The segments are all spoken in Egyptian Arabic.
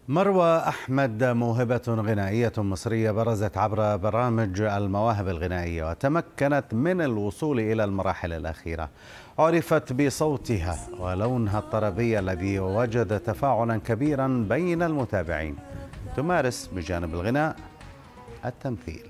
مروى أحمد موهبة غنائية مصرية برزت عبر برامج المواهب الغنائية وتمكنت من الوصول إلى المراحل الأخيرة عرفت بصوتها ولونها الطربي الذي وجد تفاعلا كبيرا بين المتابعين تمارس بجانب الغناء التمثيل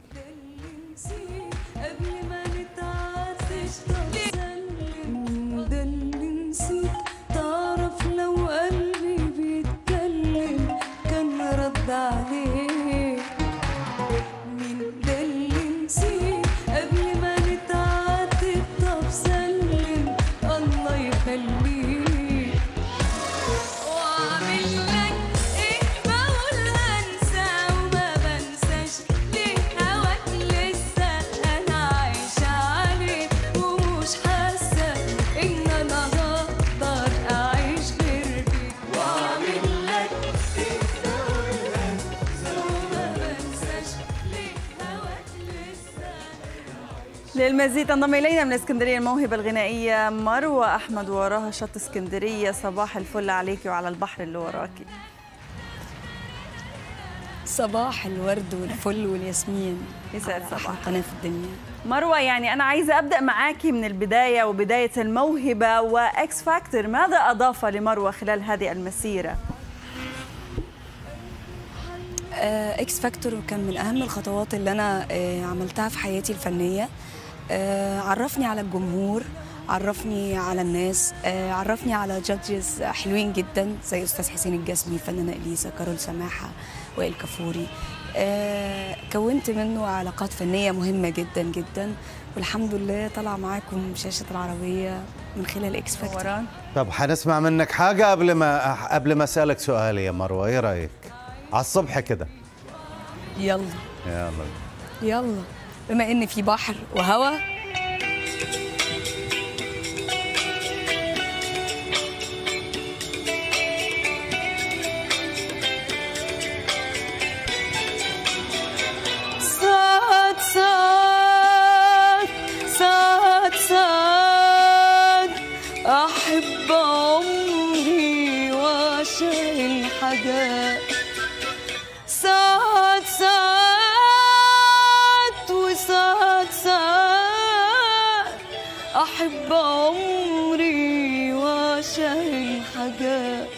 قبل ما نتعاتش سلم ده اللي نسيت تعرف لو قلبي بيتكلم كان رد عليه مين ده اللي نسيت قبل ما نتعاتب طب سلم الله يخليك واعمل لك ايه بقول هنسى وما بنساش ليه هواك لسه انا عايشه عليه ومش حاسه ان انا هقدر اعيش غير بيك واعمل لك ايه بقول هنسى وما بنساش ليه هواك لسه للمزيد انضم الينا من اسكندريه الموهبه الغنائيه مروه احمد وراها شط اسكندريه صباح الفل عليكي وعلى البحر اللي وراكي صباح الورد والفل والياسمين يسعد على أحلى صباحك. قناة في الدنيا مروه يعني انا عايزه ابدا معاكي من البدايه وبدايه الموهبه واكس فاكتور ماذا اضاف لمروه خلال هذه المسيره آه، اكس فاكتور كان من اهم الخطوات اللي انا آه، عملتها في حياتي الفنيه آه، عرفني على الجمهور عرفني على الناس آه، عرفني على جادجز حلوين جدا زي استاذ حسين الجسمي فنانه اليسا كارول سماحه وائل كفوري آه، كونت منه علاقات فنيه مهمه جدا جدا والحمد لله طالعه معاكم شاشه العربيه من خلال اكس فاكتور وران طب حنسمع منك حاجة قبل ما قبل ما أسألك سؤالي يا مروة إيه رأيك؟ على الصبح كده يلا يلا يلا بما ان في بحر وهوا ساعات ساعات ساعات ساعات أحب عمري وأشيل حاجات ساعات ساعات وساعات ساعات أحب عمري وأشيل حاجات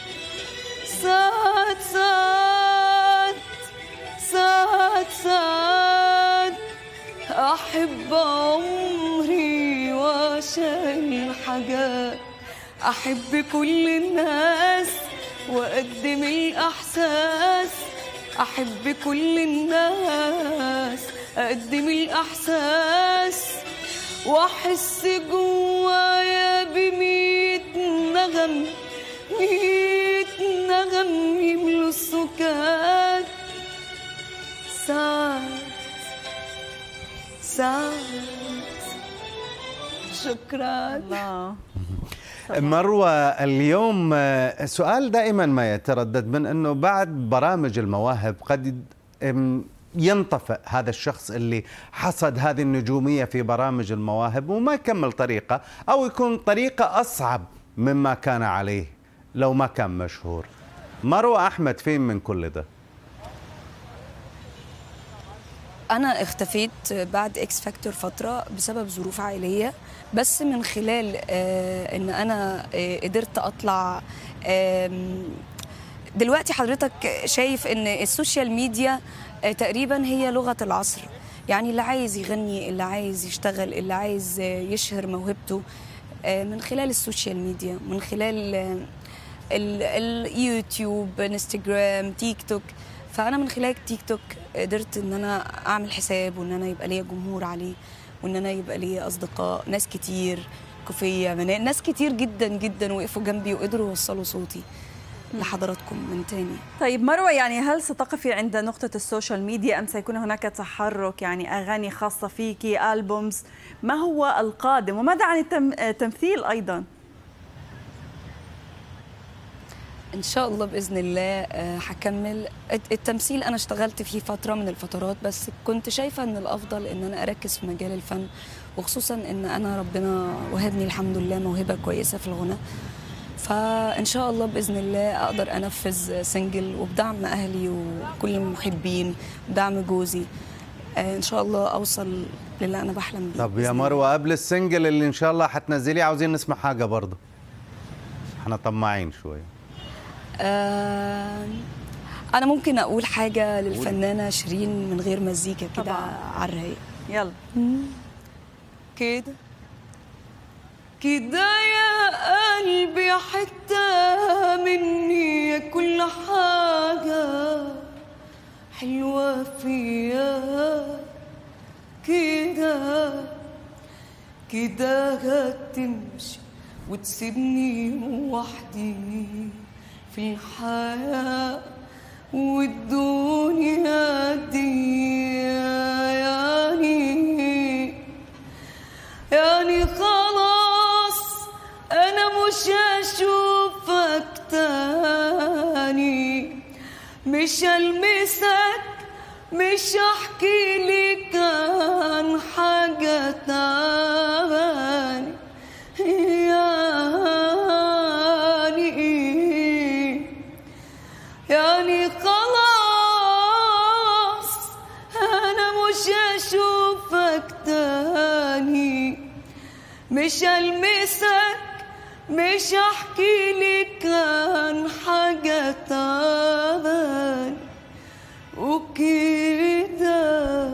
ساعات ساعات ساعات ساعات أحب عمري وأشيل حاجات أحب كل الناس وأقدم الإحساس أحب كل الناس أقدم الإحساس وأحس جوايا بميت نغم ميت نغم يملوا السكات ساعات ساعات شكرا الله مروة اليوم آه، سؤال دائما ما يتردد من أنه بعد برامج المواهب قد أم، ينطفئ هذا الشخص اللي حصد هذه النجومية في برامج المواهب وما يكمل طريقة أو يكون طريقة أصعب مما كان عليه لو ما كان مشهور مروة أحمد فين من كل ده انا اختفيت بعد اكس فاكتور فتره بسبب ظروف عائليه بس من خلال آه، ان انا آه، قدرت اطلع آم، دلوقتي حضرتك شايف ان السوشيال ميديا آه، تقريبا هي لغه العصر يعني اللي عايز يغني اللي عايز يشتغل اللي عايز آه، يشهر موهبته آه، من خلال السوشيال ميديا من خلال آه، ال- اليوتيوب انستجرام تيك توك فانا من خلال تيك توك قدرت ان انا اعمل حساب وان انا يبقى ليا جمهور عليه وان انا يبقى ليا اصدقاء ناس كتير كوفيه منال ناس كتير جدا جدا وقفوا جنبي وقدروا يوصلوا صوتي لحضراتكم من تاني طيب مروه يعني هل ستقفي عند نقطه السوشيال ميديا ام سيكون هناك تحرك يعني اغاني خاصه فيكي البومز ما هو القادم وماذا عن التم- التمثيل ايضا ان شاء الله باذن الله آه، هكمل الت- التمثيل انا اشتغلت فيه فتره من الفترات بس كنت شايفه ان الافضل ان انا اركز في مجال الفن وخصوصا ان انا ربنا وهبني الحمد لله موهبه كويسه في الغناء فان شاء الله باذن الله اقدر انفذ سنجل وبدعم اهلي وكل المحبين ودعم جوزي آه، ان شاء الله اوصل للي انا بحلم بيه طب يا بإذن الله. مروه قبل السنجل اللي ان شاء الله حتنزليه عاوزين نسمع حاجه برضه احنا طماعين شوي آه، انا ممكن اقول حاجه للفنانه شيرين من غير مزيكا كده طبعاً. على الرايق يلا كده كده يا قلبي حتى مني كل حاجة حلوة فيا كده كده هتمشي وتسيبني وحدي في الحياة والدنيا دي يعني يعني خلاص انا مش هشوفك تاني مش المسك مش احكي لك عن حاجة تاني يعني يعني خلاص انا مش هشوفك تاني مش المسك مش احكي لك عن حاجة تعبان وكده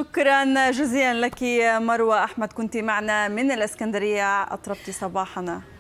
شكرا جزيلا لك مروه احمد كنت معنا من الاسكندريه اطربتي صباحنا